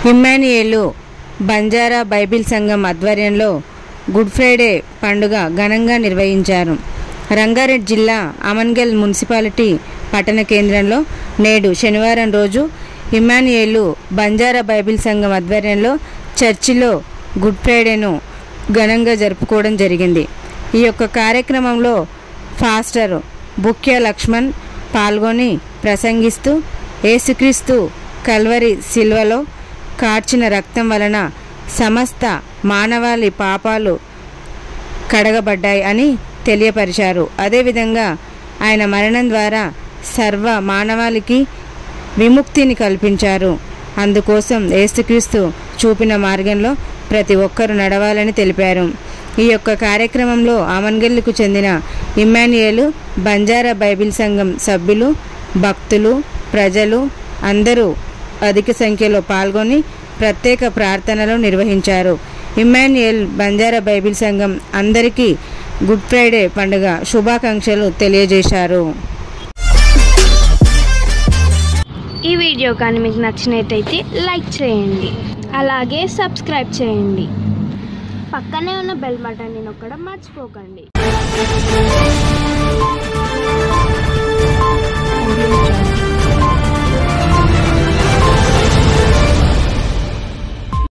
Immanuel Banjara Bible సంఘం ఆధ్వర్యంలో good Friday పండుగ ఘనంగా నిర్వహించారు రంగారెడ్డి జిల్లా అమన్గల్ మున్సిపాలిటీ పట్టణ కేంద్రంలో నేడు శనివారం రోజు ఇమ్మానియేలు బంజారా బైబిల్ సంఘం ఆధ్వర్యంలో చర్చిలో గుడ్ ఫ్రైడేను ఘనంగా జరుపుకోవడం జరిగింది ఈ యొక్క కార్యక్రమంలో ఫాస్టర్ బుక్య లక్ష్మణ్ పాల్గొని ప్రసంగిస్తూ యేసుక్రీస్తు కల్వరి శిల్వలో కార్చిన రక్తం వలన సమస్త మానవాళి పాపాలు కడగబడ్డాయి అని తెలియపరిచారు అదేవిధంగా ఆయన మరణం ద్వారా సర్వ మానవాళికి విముక్తిని కల్పించారు అందుకోసం యేసుక్రీస్తు చూపిన మార్గంలో ప్రతి ఒక్కరూ నడవాలని తెలిపారు ఈ యొక్క కార్యక్రమంలో ఆమన్గల్లుకు చెందిన ఇమ్మానియేలు బంజారా బైబిల్ సంఘం సభ్యులు భక్తులు ప్రజలు అందరూ అధిక సంఖ్యలో పాల్గొని ప్రత్యేక ప్రార్థనలు నిర్వహించారు ఇమ్మాన్యుయల్ బంజారా బైబిల్ సంఘం అందరికీ గుడ్ ఫ్రైడే పండుగ శుభాకాంక్షలు తెలియజేశారు ఈ వీడియో కానీ మీకు నచ్చినట్టయితే లైక్ చేయండి అలాగే సబ్స్క్రైబ్ చేయండి పక్కనే ఉన్న బెల్ బటన్ని నొక్కడం మర్చిపోకండి